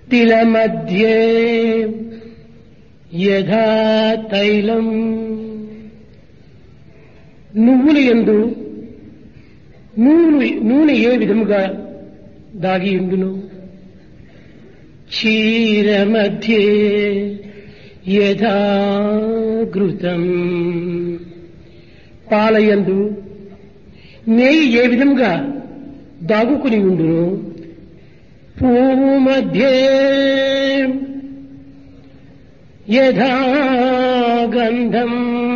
తిలమధ్యే యథా తైలం నువ్వులు ఎందు నూనె నూనె ఏ విధముగా దాగి ఉండును క్షీరమధ్యే యథాఘృతం పాలయందు నెయ్యి ఏ విధంగా దాగుకుని ఉండును పువ్వు మధ్యే యథా గంధం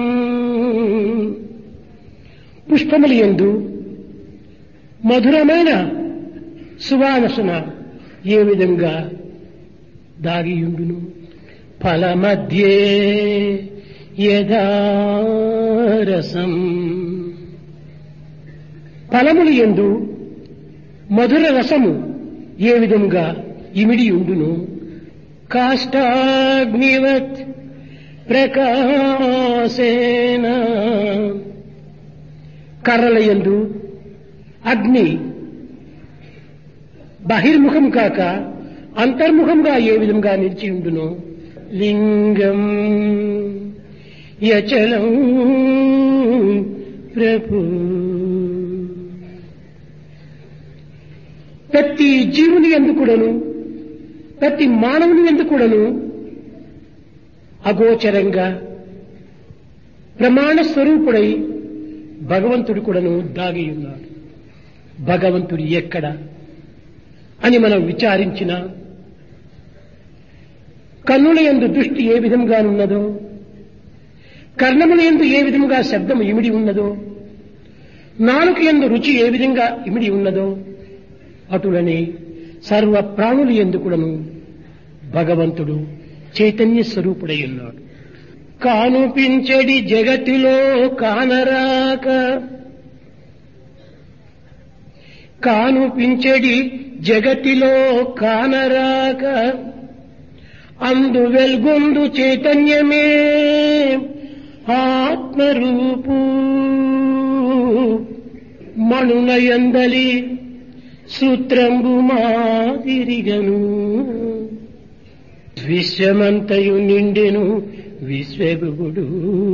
పుష్పములు ఎందు మధురమైన సువాసన ఏ విధంగా దాగియుండును ఫల మధ్యే యథారసం ఫలములు ఎందు మధుర రసము ఏ విధంగా ఇమిడి ఉండును కాష్టాగ్నివత్ ప్రకాశేన కర్రల యందు అగ్ని బహిర్ముఖం కాక అంతర్ముఖంగా ఏ విధంగా నిలిచి ఉండును లింగం యచలం ప్రభు ప్రతి జీవుని ఎందుకుడను ప్రతి మానవుని ఎందుకుడను అగోచరంగా ప్రమాణ స్వరూపుడై భగవంతుడు కూడాను దాగి ఉన్నాడు భగవంతుడు ఎక్కడ అని మనం విచారించిన కన్నుల ఎందు దృష్టి ఏ విధంగా ఉన్నదో కర్ణముల ఎందు ఏ విధంగా శబ్దం ఇమిడి ఉన్నదో నాలుక ఎందు రుచి ఏ విధంగా ఇమిడి ఉన్నదో అటులనే సర్వ ప్రాణులు ఎందుకుడను భగవంతుడు చైతన్య స్వరూపుడై ఉన్నాడు కానుపించడి జగతిలో కానరాక కానుపించడి జగతిలో కానరాక అందు వెల్గొందు చైతన్యమే ఆత్మరూపు మణునయందలి సూత్రంబు మాదిరిగను విశ్వమంతయు నిండెను విశ్వగుడు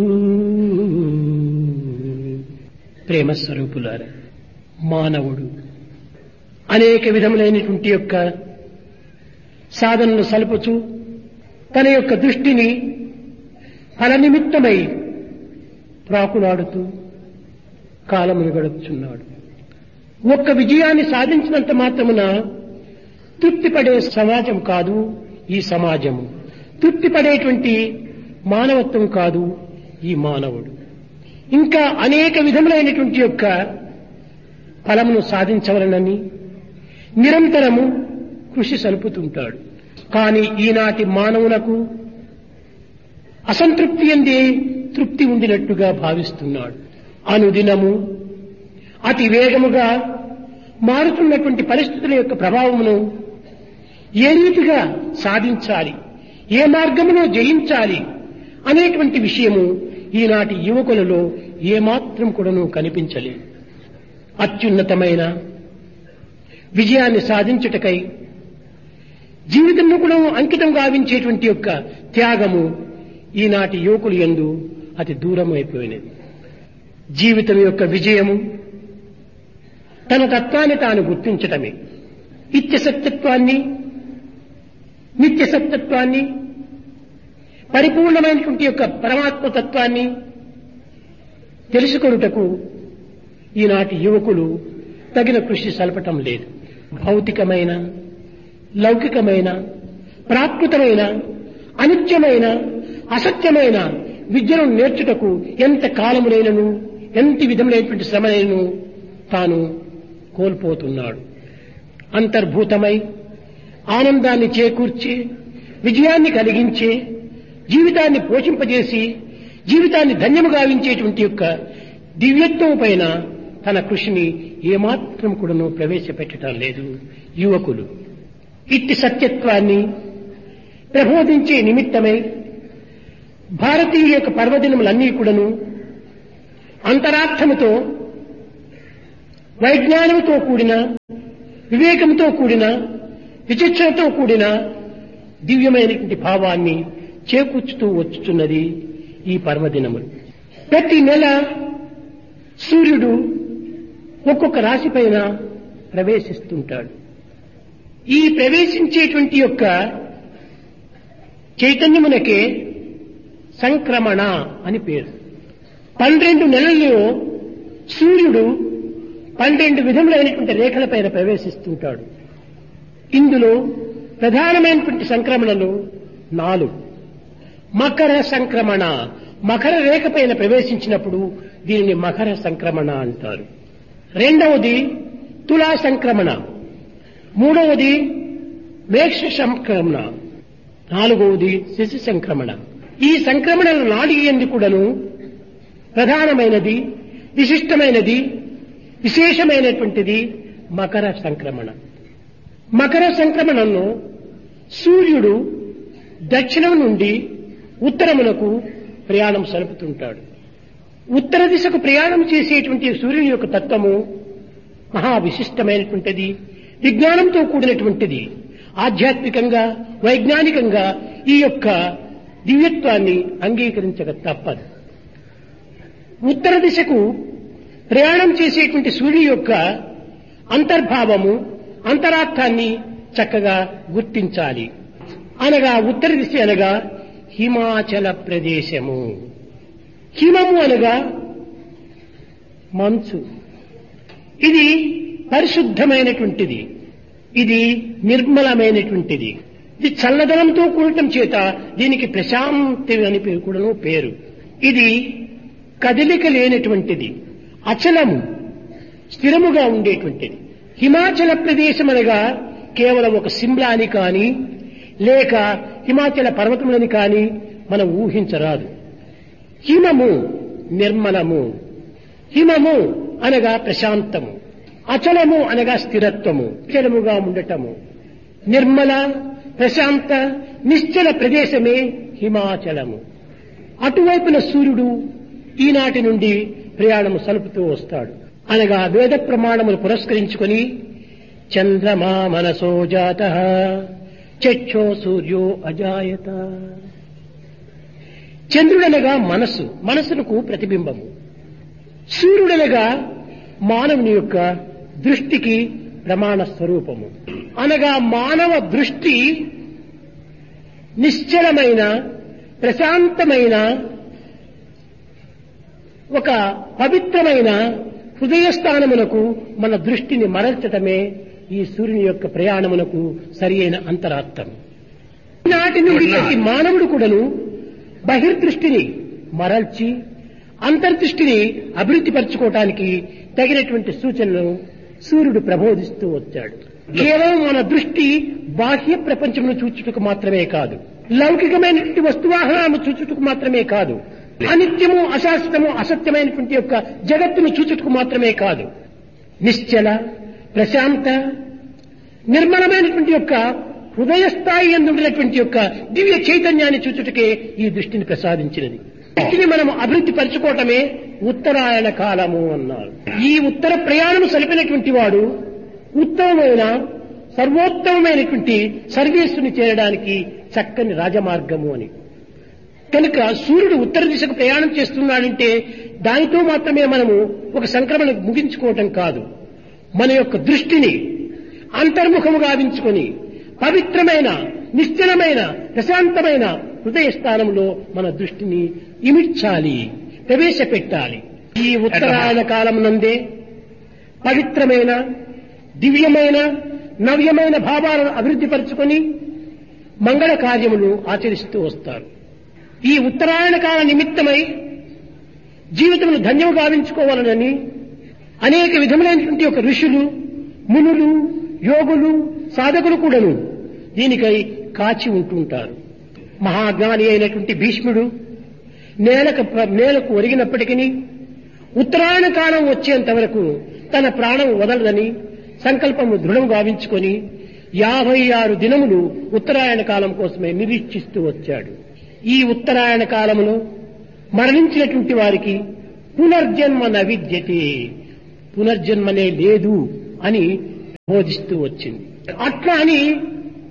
ప్రేమ స్వరూపులారా మానవుడు అనేక విధములైనటువంటి యొక్క సాధనలు సలుపుచు తన యొక్క దృష్టిని ఫల నిమిత్తమై ప్రాకులాడుతూ కాలమును గడుపుచున్నాడు ఒక్క విజయాన్ని సాధించినంత మాత్రమున తృప్తి పడే సమాజం కాదు ఈ సమాజము తృప్తి పడేటువంటి మానవత్వం కాదు ఈ మానవుడు ఇంకా అనేక విధములైనటువంటి యొక్క ఫలమును సాధించవలనని నిరంతరము కృషి సలుపుతుంటాడు కానీ ఈనాటి మానవులకు అసంతృప్తి ఎందే తృప్తి ఉండినట్టుగా భావిస్తున్నాడు అనుదినము అతి వేగముగా మారుతున్నటువంటి పరిస్థితుల యొక్క ప్రభావమును ఏ రీతిగా సాధించాలి ఏ మార్గములో జయించాలి అనేటువంటి విషయము ఈనాటి యువకులలో ఏమాత్రం కూడాను కనిపించలేదు అత్యున్నతమైన విజయాన్ని సాధించుటకై జీవితంలో కూడా అంకితం గావించేటువంటి యొక్క త్యాగము ఈనాటి యువకులు ఎందు అతి దూరం అయిపోయినది జీవితం యొక్క విజయము తన తత్వాన్ని తాను గుర్తించటమే నిత్య సత్యత్వాన్ని నిత్య సత్యత్వాన్ని పరిపూర్ణమైనటువంటి యొక్క పరమాత్మ తత్వాన్ని తెలుసుకొనుటకు ఈనాటి యువకులు తగిన కృషి సలపటం లేదు భౌతికమైన లౌకికమైన ప్రాకృతమైన అనిత్యమైన అసత్యమైన విద్యను నేర్చుటకు ఎంత కాలములైనను ఎంత విధములైనటువంటి శ్రమలైనను తాను కోల్పోతున్నాడు అంతర్భూతమై ఆనందాన్ని చేకూర్చి విజయాన్ని కలిగించి జీవితాన్ని పోషింపజేసి జీవితాన్ని ధన్యము గావించేటువంటి యొక్క దివ్యత్వం పైన తన కృషిని ఏమాత్రం కూడాను ప్రవేశపెట్టడం లేదు యువకులు ఇట్టి సత్యత్వాన్ని ప్రబోధించే నిమిత్తమై భారతీయ యొక్క పర్వదినములన్నీ కూడాను అంతరార్థముతో వైజ్ఞానంతో కూడిన వివేకంతో కూడిన విచక్షణతో కూడిన దివ్యమైనటువంటి భావాన్ని చేకూర్చుతూ వచ్చుతున్నది ఈ పర్వదినములు ప్రతి నెల సూర్యుడు ఒక్కొక్క రాశి పైన ప్రవేశిస్తుంటాడు ఈ ప్రవేశించేటువంటి యొక్క చైతన్యమునకే సంక్రమణ అని పేరు పన్నెండు నెలల్లో సూర్యుడు పన్నెండు విధములైనటువంటి రేఖలపైన ప్రవేశిస్తుంటాడు ఇందులో ప్రధానమైనటువంటి సంక్రమణలు నాలుగు మకర సంక్రమణ మకర రేఖ పైన ప్రవేశించినప్పుడు దీనిని మకర సంక్రమణ అంటారు రెండవది తులా సంక్రమణ మూడవది మేక్ష సంక్రమణ నాలుగవది శశి సంక్రమణ ఈ సంక్రమణల నాలుగు ఎందు కూడాను ప్రధానమైనది విశిష్టమైనది విశేషమైనటువంటిది మకర సంక్రమణ మకర సంక్రమణంలో సూర్యుడు దక్షిణం నుండి ఉత్తరమునకు ప్రయాణం సలుపుతుంటాడు ఉత్తర దిశకు ప్రయాణం చేసేటువంటి సూర్యుని యొక్క తత్వము మహా విశిష్టమైనటువంటిది విజ్ఞానంతో కూడినటువంటిది ఆధ్యాత్మికంగా వైజ్ఞానికంగా ఈ యొక్క దివ్యత్వాన్ని అంగీకరించక తప్పదు ఉత్తర దిశకు ప్రయాణం చేసేటువంటి సూర్యుని యొక్క అంతర్భావము అంతరార్థాన్ని చక్కగా గుర్తించాలి అనగా ఉత్తర దిశ అనగా హిమాచల ప్రదేశము హిమము అనగా మంచు ఇది పరిశుద్ధమైనటువంటిది ఇది నిర్మలమైనటువంటిది ఇది చల్లదనంతో కూడటం చేత దీనికి ప్రశాంతి అని పేరు కూడాను పేరు ఇది కదలిక లేనటువంటిది అచలము స్థిరముగా ఉండేటువంటిది హిమాచల ప్రదేశం అనగా కేవలం ఒక సిమ్లా అని కానీ లేక హిమాచల పర్వతములని కానీ మనం ఊహించరాదు హిమము నిర్మలము హిమము అనగా ప్రశాంతము అచలము అనగా స్థిరత్వము చలముగా ఉండటము నిర్మల ప్రశాంత నిశ్చల ప్రదేశమే హిమాచలము అటువైపున సూర్యుడు ఈనాటి నుండి ప్రయాణము సలుపుతూ వస్తాడు అనగా వేద ప్రమాణములు పురస్కరించుకొని చంద్రమా మనసో జాత చక్షో సూర్యో అజాయత చంద్రుడనగా మనస్సు మనస్సునకు ప్రతిబింబము సూర్యుడనగా మానవుని యొక్క దృష్టికి ప్రమాణ స్వరూపము అనగా మానవ దృష్టి నిశ్చలమైన ప్రశాంతమైన ఒక పవిత్రమైన హృదయస్థానమునకు మన దృష్టిని మరల్చటమే ఈ సూర్యుని యొక్క ప్రయాణమునకు సరి అయిన అంతరార్థం నాటి నుండి ప్రతి మానవుడు కూడాను బహిర్దృష్టిని మరల్చి అంతర్దృష్టిని అభివృద్ధి పరచుకోవటానికి తగినటువంటి సూచనలను సూర్యుడు ప్రబోధిస్తూ వచ్చాడు కేవలం మన దృష్టి బాహ్య ప్రపంచమును చూచుటకు మాత్రమే కాదు లౌకికమైనటువంటి వస్తువాహనాలను చూచుటకు మాత్రమే కాదు అనిత్యము అశాశ్వతము అసత్యమైనటువంటి యొక్క జగత్తును చూచుటకు మాత్రమే కాదు నిశ్చల ప్రశాంత నిర్మలమైనటువంటి యొక్క హృదయ స్థాయి ఎందున్నటువంటి యొక్క దివ్య చైతన్యాన్ని చూచుటకే ఈ దృష్టిని ప్రసాదించినది దృష్టిని మనం అభివృద్ధి పరచుకోవటమే ఉత్తరాయణ కాలము అన్నారు ఈ ఉత్తర ప్రయాణం సలిపినటువంటి వాడు ఉత్తమమైన సర్వోత్తమమైనటువంటి సర్వీసుని చేరడానికి చక్కని రాజమార్గము అని కనుక సూర్యుడు ఉత్తర దిశకు ప్రయాణం చేస్తున్నాడంటే దానితో మాత్రమే మనము ఒక సంక్రమణ ముగించుకోవటం కాదు మన యొక్క దృష్టిని అంతర్ముఖము గావించుకొని పవిత్రమైన నిశ్చలమైన ప్రశాంతమైన హృదయ స్థానంలో మన దృష్టిని ఇమిడ్చాలి ప్రవేశపెట్టాలి ఈ ఉత్తరాయణ కాలం నందే పవిత్రమైన దివ్యమైన నవ్యమైన భావాలను అభివృద్ధి పరుచుకొని మంగళ కార్యములు ఆచరిస్తూ వస్తారు ఈ ఉత్తరాయణ కాల నిమిత్తమై జీవితమును ధన్యము గావించుకోవాలనని అనేక విధములైనటువంటి ఒక ఋషులు మునులు యోగులు సాధకులు కూడాను దీనికై కాచి ఉంటుంటారు మహాజ్ఞాని అయినటువంటి భీష్ముడు నేలకు నేలకు ఒరిగినప్పటికీ ఉత్తరాయణ కాలం వచ్చేంత వరకు తన ప్రాణం వదలదని సంకల్పము దృఢం గావించుకొని యాభై ఆరు దినములు ఉత్తరాయణ కాలం కోసమే నిరీక్షిస్తూ వచ్చాడు ఈ ఉత్తరాయణ కాలములో మరణించినటువంటి వారికి పునర్జన్మ నవిద్యతే పునర్జన్మనే లేదు అని బోధిస్తూ వచ్చింది అట్లా అని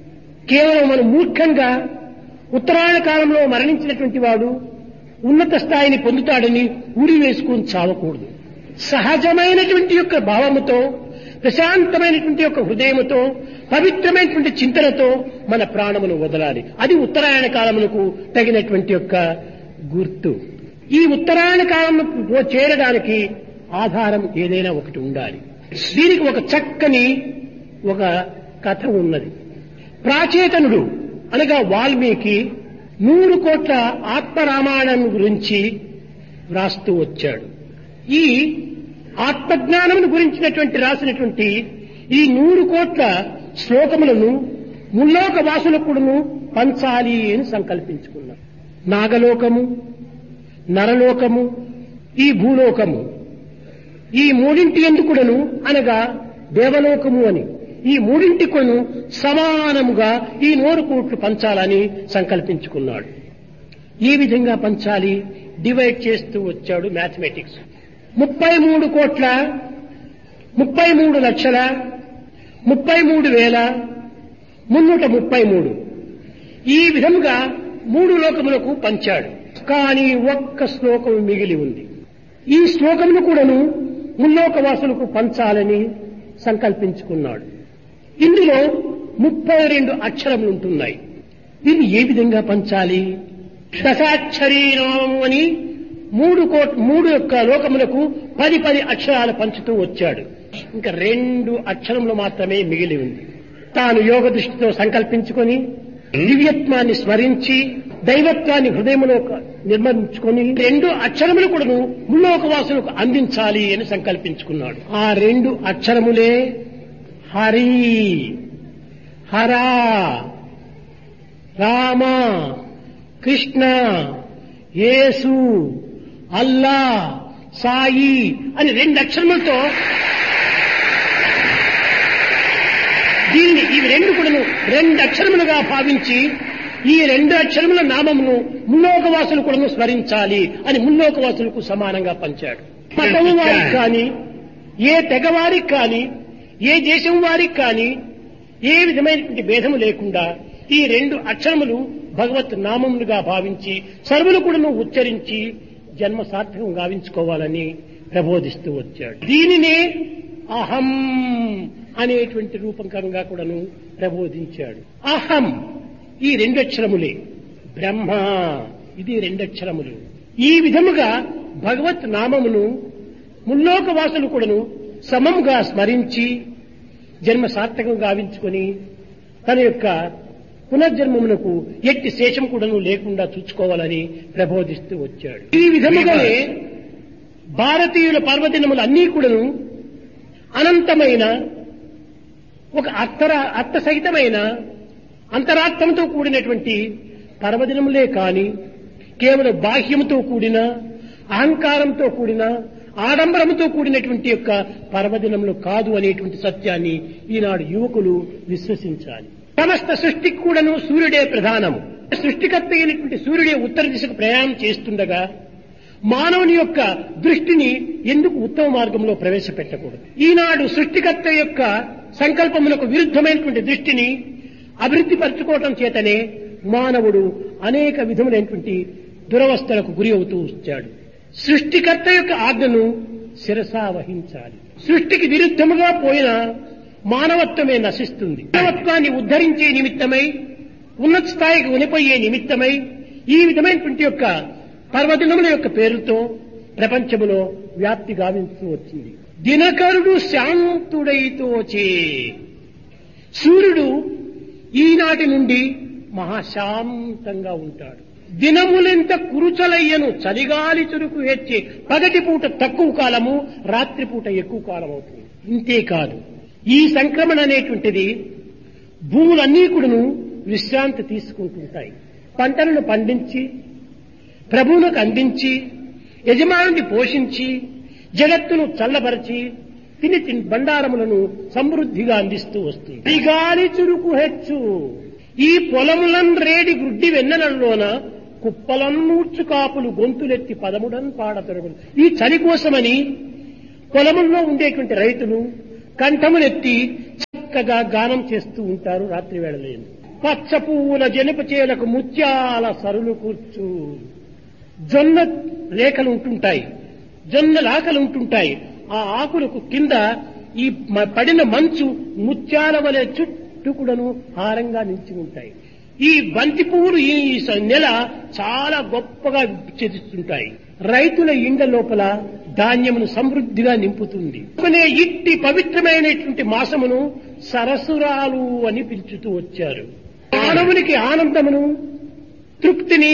కేవలం మనం మూర్ఖంగా ఉత్తరాయణ కాలంలో మరణించినటువంటి వాడు ఉన్నత స్థాయిని పొందుతాడని ఊరి వేసుకొని చావకూడదు సహజమైనటువంటి యొక్క భావముతో ప్రశాంతమైనటువంటి యొక్క హృదయముతో పవిత్రమైనటువంటి చింతనతో మన ప్రాణమును వదలాలి అది ఉత్తరాయణ కాలమునకు తగినటువంటి యొక్క గుర్తు ఈ ఉత్తరాయణ కాలంలో చేరడానికి ఆధారం ఏదైనా ఒకటి ఉండాలి దీనికి ఒక చక్కని ఒక కథ ఉన్నది ప్రాచేతనుడు అనగా వాల్మీకి నూరు కోట్ల ఆత్మరామాయణం గురించి వ్రాస్తూ వచ్చాడు ఈ ఆత్మజ్ఞానం గురించినటువంటి రాసినటువంటి ఈ నూరు కోట్ల శ్లోకములను ముల్లోక వాసులకుడును పంచాలి అని సంకల్పించుకున్నాం నాగలోకము నరలోకము ఈ భూలోకము ఈ మూడింటి ఎందుకుడను అనగా దేవలోకము అని ఈ మూడింటి కొను సమానముగా ఈ నూరు కోట్లు పంచాలని సంకల్పించుకున్నాడు ఈ విధంగా పంచాలి డివైడ్ చేస్తూ వచ్చాడు మ్యాథమెటిక్స్ ముప్పై మూడు కోట్ల ముప్పై మూడు లక్షల ముప్పై మూడు వేల మున్నూట ముప్పై మూడు ఈ విధముగా మూడు లోకములకు పంచాడు కానీ ఒక్క శ్లోకం మిగిలి ఉంది ఈ శ్లోకమును కూడాను ముల్లోక వాసులకు పంచాలని సంకల్పించుకున్నాడు ఇందులో ముప్పై రెండు అక్షరములు ఉంటున్నాయి దీన్ని ఏ విధంగా పంచాలి దశాక్షరీ నామము అని మూడు కోట్ మూడు యొక్క లోకములకు పది పది అక్షరాలు పంచుతూ వచ్చాడు ఇంకా రెండు అక్షరములు మాత్రమే మిగిలి ఉంది తాను యోగ దృష్టితో సంకల్పించుకొని దివ్యత్వాన్ని స్మరించి దైవత్వాన్ని హృదయములో నిర్మించుకొని రెండు అక్షరములు కూడాను ముల్లోకవాసులకు అందించాలి అని సంకల్పించుకున్నాడు ఆ రెండు అక్షరములే హరి హరా రామ కృష్ణ యేసు అల్లా సాయి అని రెండు అక్షరములతో దీన్ని ఇవి రెండు కూడాను రెండు అక్షరములుగా భావించి ఈ రెండు అక్షరముల నామమును ముల్లోకవాసులు కూడాను స్మరించాలి అని ముల్లోకవాసులకు సమానంగా పంచాడు మతము వారికి కానీ ఏ తెగవారికి కానీ ఏ దేశం వారికి కానీ ఏ విధమైనటువంటి భేదము లేకుండా ఈ రెండు అక్షరములు భగవత్ నామములుగా భావించి సర్వులు కూడాను ఉచ్చరించి జన్మ సార్థకం గావించుకోవాలని ప్రబోధిస్తూ వచ్చాడు దీనినే అహం అనేటువంటి రూపకంగా కూడాను ప్రబోధించాడు అహం ఈ రెండక్షరములే బ్రహ్మ ఇది రెండక్షరములు ఈ విధముగా భగవత్ నామమును ముల్లోక వాసులు కూడాను సమముగా స్మరించి జన్మ సార్థకం గావించుకొని తన యొక్క పునర్జన్మమునకు ఎట్టి శేషం కూడాను లేకుండా చూసుకోవాలని ప్రబోధిస్తూ వచ్చాడు ఈ విధముగానే భారతీయుల పర్వదినములు అన్నీ కూడాను అనంతమైన ఒక అర్థర అర్థసహితమైన అంతరార్థంతో కూడినటువంటి పర్వదినములే కాని కేవలం బాహ్యముతో కూడిన అహంకారంతో కూడిన ఆడంబరముతో కూడినటువంటి యొక్క పర్వదినములు కాదు అనేటువంటి సత్యాన్ని ఈనాడు యువకులు విశ్వసించాలి సమస్త సృష్టికి కూడాను సూర్యుడే ప్రధానము సృష్టికర్త అయినటువంటి సూర్యుడే ఉత్తర దిశకు ప్రయాణం చేస్తుండగా మానవుని యొక్క దృష్టిని ఎందుకు ఉత్తమ మార్గంలో ప్రవేశపెట్టకూడదు ఈనాడు సృష్టికర్త యొక్క సంకల్పములకు విరుద్ధమైనటువంటి దృష్టిని అభివృద్ధి పరచుకోవటం చేతనే మానవుడు అనేక విధములైనటువంటి దురవస్థలకు గురి అవుతూ వచ్చాడు సృష్టికర్త యొక్క ఆజ్ఞను శిరసా వహించాలి సృష్టికి విరుద్ధముగా పోయిన మానవత్వమే నశిస్తుంది మానవత్వాన్ని ఉద్ధరించే నిమిత్తమై ఉన్నత స్థాయికి ఉనిపోయే నిమిత్తమై ఈ విధమైనటువంటి యొక్క పర్వదినముల యొక్క పేరుతో ప్రపంచములో వ్యాప్తి గావిస్తూ వచ్చింది దినకరుడు శాంతుడైతోచే సూర్యుడు ఈనాటి నుండి మహాశాంతంగా ఉంటాడు దినములెంత కురుచలయ్యను చలిగాలి చురుకు హెచ్చి పగటి పూట తక్కువ కాలము రాత్రిపూట ఎక్కువ కాలం అవుతుంది ఇంతేకాదు ఈ సంక్రమణ అనేటువంటిది భూములన్నీ కూడాను విశ్రాంతి తీసుకుంటుంటాయి పంటలను పండించి ప్రభువులకు అందించి యజమానుని పోషించి జగత్తును చల్లబరచి తిని తిని బండారములను సమృద్ధిగా అందిస్తూ వస్తుంది ఈ గాలి చురుకు హెచ్చు ఈ పొలములన్ రేడి గుడ్డి వెన్నెలలోన కుప్పలన్నూర్చు కాపులు గొంతులెత్తి పదముడన్ పాడతొరగులు ఈ చలి కోసమని పొలముల్లో ఉండేటువంటి రైతులు కంఠములెత్తి చక్కగా గానం చేస్తూ ఉంటారు రాత్రి వేళలేను పచ్చ పువ్వుల జనప చేలకు ముత్యాల సరులు కూర్చు జొన్న రేఖలు ఉంటుంటాయి జొన్న లాకలు ఉంటుంటాయి ఆ ఆకులకు కింద ఈ మ- పడిన మంచు ముత్యాల వలె చుట్టూ కూడాను హారంగా నిలిచి ఉంటాయి ఈ బంతి పువ్వులు ఈ స- నెల చాలా గొప్పగా చెదిస్తుంటాయి రైతుల ఇండ లోపల ధాన్యమును సమృద్ధిగా నింపుతుంది కొనే ఇట్టి పవిత్రమైనటువంటి మాసమును సరసురాలు అని పిలుచుతూ వచ్చారు మానవునికి ఆనందమును తృప్తిని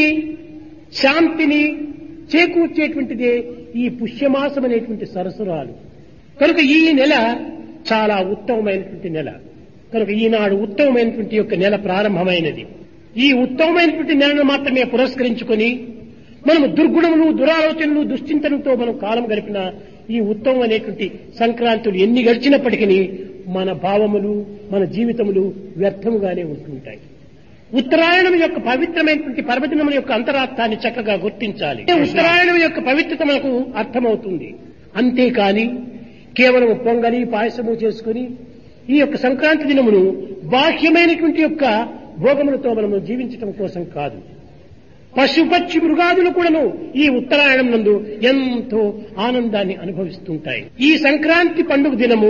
శాంతిని చేకూర్చేటువంటిదే ఈ పుష్యమాసం అనేటువంటి సరసురాలు కనుక ఈ నెల చాలా ఉత్తమమైనటువంటి నెల కనుక ఈనాడు ఉత్తమమైనటువంటి యొక్క నెల ప్రారంభమైనది ఈ ఉత్తమమైనటువంటి నెలను మాత్రమే పురస్కరించుకొని మనము దుర్గుణములు దురాలోచనలు దుశ్చింతనతో మనం కాలం గడిపిన ఈ ఉత్తమమైనటువంటి సంక్రాంతులు ఎన్ని గడిచినప్పటికీ మన భావములు మన జీవితములు వ్యర్థముగానే ఉంటుంటాయి ఉత్తరాయణం యొక్క పవిత్రమైనటువంటి పర్వదినముల యొక్క అంతరార్థాన్ని చక్కగా గుర్తించాలి ఉత్తరాయణం యొక్క పవిత్రత మనకు అర్థమవుతుంది అంతేకాని కేవలం పొంగలి పాయసము చేసుకుని ఈ యొక్క సంక్రాంతి దినమును బాహ్యమైనటువంటి యొక్క భోగములతో మనము జీవించటం కోసం కాదు పశు పక్షి మృగాదులు కూడాను ఈ ఉత్తరాయణం నందు ఎంతో ఆనందాన్ని అనుభవిస్తుంటాయి ఈ సంక్రాంతి పండుగ దినము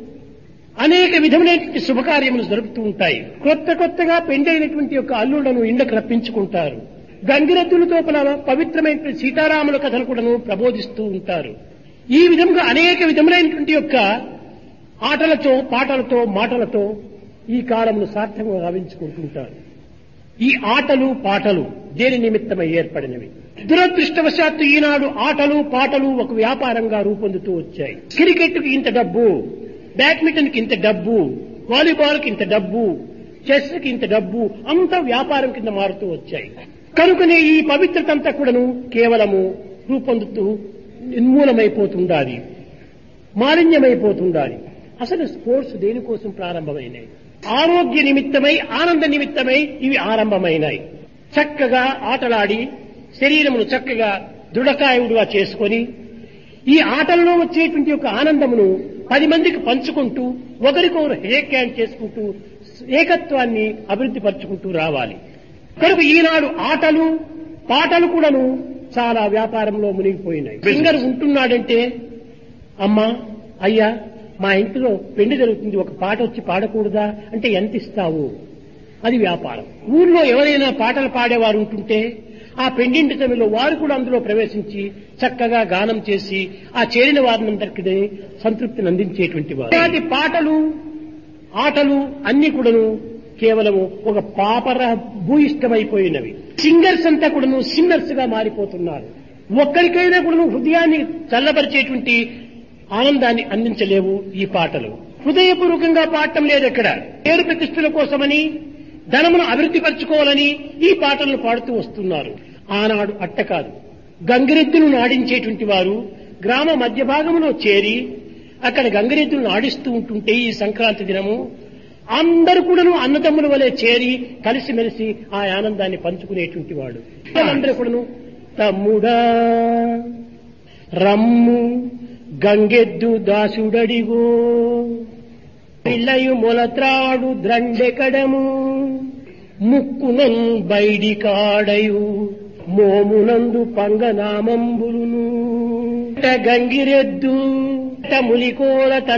అనేక విధములైనటువంటి శుభకార్యములు జరుపుతూ ఉంటాయి కొత్త కొత్తగా పెండైనటువంటి యొక్క అల్లులను ఇండకు రప్పించుకుంటారు గంగిరెద్దులతో పల పవిత్రమైనటువంటి సీతారాముల కథలు కూడాను ప్రబోధిస్తూ ఉంటారు ఈ విధంగా అనేక విధములైనటువంటి యొక్క ఆటలతో పాటలతో మాటలతో ఈ కాలమును సార్థకంగా గావించుకుంటుంటారు ఈ ఆటలు పాటలు దేని నిమిత్తమై ఏర్పడినవి దురదృష్టవశాత్తు ఈనాడు ఆటలు పాటలు ఒక వ్యాపారంగా రూపొందుతూ వచ్చాయి క్రికెట్కి ఇంత డబ్బు బ్యాడ్మింటన్కి ఇంత డబ్బు వాలీబాల్కి ఇంత డబ్బు చెస్కి ఇంత డబ్బు అంతా వ్యాపారం కింద మారుతూ వచ్చాయి కనుకనే ఈ పవిత్రత అంతా కూడాను కేవలము రూపొందుతూ నిర్మూలమైపోతుండాలి మాలిన్యమైపోతుండాలి అసలు స్పోర్ట్స్ దేనికోసం ప్రారంభమైనాయి ఆరోగ్య నిమిత్తమై ఆనంద నిమిత్తమై ఇవి ఆరంభమైనాయి చక్కగా ఆటలాడి శరీరమును చక్కగా దృఢకాయుడుగా చేసుకొని ఈ ఆటలలో వచ్చేటువంటి యొక్క ఆనందమును పది మందికి పంచుకుంటూ ఒకరికొకరు హేక్ హ్యాండ్ చేసుకుంటూ ఏకత్వాన్ని అభివృద్ధి పరుచుకుంటూ రావాలి కనుక ఈనాడు ఆటలు పాటలు కూడాను చాలా వ్యాపారంలో మునిగిపోయినాయి సింగర్ ఉంటున్నాడంటే అమ్మా అయ్యా మా ఇంటిలో పెళ్లి జరుగుతుంది ఒక పాట వచ్చి పాడకూడదా అంటే ఎంత ఇస్తావు అది వ్యాపారం ఊర్లో ఎవరైనా పాటలు పాడేవారు ఉంటుంటే ఆ పెండింటి సమయంలో వారు కూడా అందులో ప్రవేశించి చక్కగా గానం చేసి ఆ చేరిన వారినందరికీ సంతృప్తిని అందించేటువంటి వారు ఇలాంటి పాటలు ఆటలు అన్ని కూడాను కేవలము ఒక పాపర భూయిష్టమైపోయినవి సింగర్స్ అంతా కూడాను సింగర్స్ గా మారిపోతున్నారు ఒక్కరికైనా కూడాను హృదయాన్ని చల్లబరిచేటువంటి ఆనందాన్ని అందించలేవు ఈ పాటలు హృదయపూర్వకంగా పాడటం లేదు ఎక్కడ పేరు ప్రతిష్టల కోసమని ధనమును అభివృద్ధి పరచుకోవాలని ఈ పాటలను పాడుతూ వస్తున్నారు ఆనాడు అట్ట కాదు గంగిరెద్దులను ఆడించేటువంటి వారు గ్రామ మధ్య భాగంలో చేరి అక్కడ గంగిరెద్దులను ఆడిస్తూ ఉంటుంటే ఈ సంక్రాంతి దినము అందరూ కూడాను అన్నదమ్ముల వలె చేరి కలిసిమెలిసి ఆ ఆనందాన్ని పంచుకునేటువంటి వాడు అందరూ కూడాను తమ్ముడా రమ్ము గంగెద్దు దాసుడడిగో పిల్లయు మొలత్రాడు ద్రండెకడము ముక్కునన్ బైడి కాడయు మోమునందు పంగనామంబులును గంగిరెద్దు ములికోల